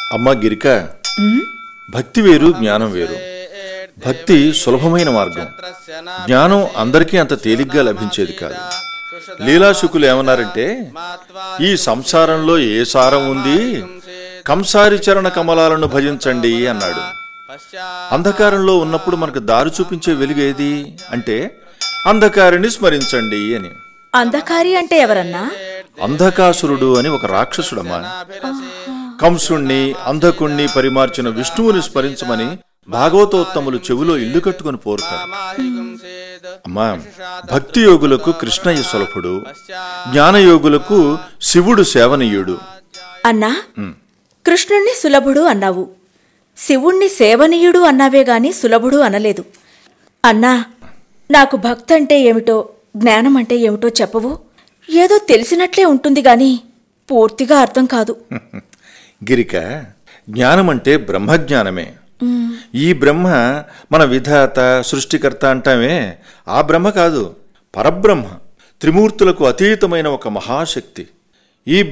అమ్మ గిరిక భక్తి వేరు జ్ఞానం వేరు భక్తి సులభమైన మార్గం జ్ఞానం అందరికీ అంత తేలిగ్గా లభించేది కాదు లీలాశుకులు ఏమన్నారంటే ఈ సంసారంలో ఏ సారం ఉంది కంసారి చరణ కమలాలను భజించండి అన్నాడు అంధకారంలో ఉన్నప్పుడు మనకు దారి చూపించే వెలుగు ఏది అంటే అంధకారిని స్మరించండి అని అంధకారి అంటే ఎవరన్నా అంధకాసురుడు అని ఒక రాక్షసుడమ్మా కంసుణ్ణి అంధకుణ్ణి పరిమార్చిన విష్ణువుని స్మరించమని భాగవతోత్తములు చెవిలో ఇల్లు కట్టుకుని పోరుతారు అమ్మా భక్తి యోగులకు కృష్ణయ్య సులభుడు జ్ఞానయోగులకు శివుడు సేవనీయుడు అన్నా కృష్ణుణ్ణి సులభుడు అన్నావు శివుణ్ణి సేవనీయుడు అన్నావే గాని సులభుడు అనలేదు అన్నా నాకు భక్తంటే ఏమిటో జ్ఞానం అంటే ఏమిటో చెప్పవు ఏదో తెలిసినట్లే ఉంటుంది గాని పూర్తిగా అర్థం కాదు గిరిక జ్ఞానమంటే బ్రహ్మజ్ఞానమే ఈ బ్రహ్మ మన విధాత సృష్టికర్త అంటామే ఆ బ్రహ్మ కాదు పరబ్రహ్మ త్రిమూర్తులకు అతీతమైన ఒక మహాశక్తి ఈ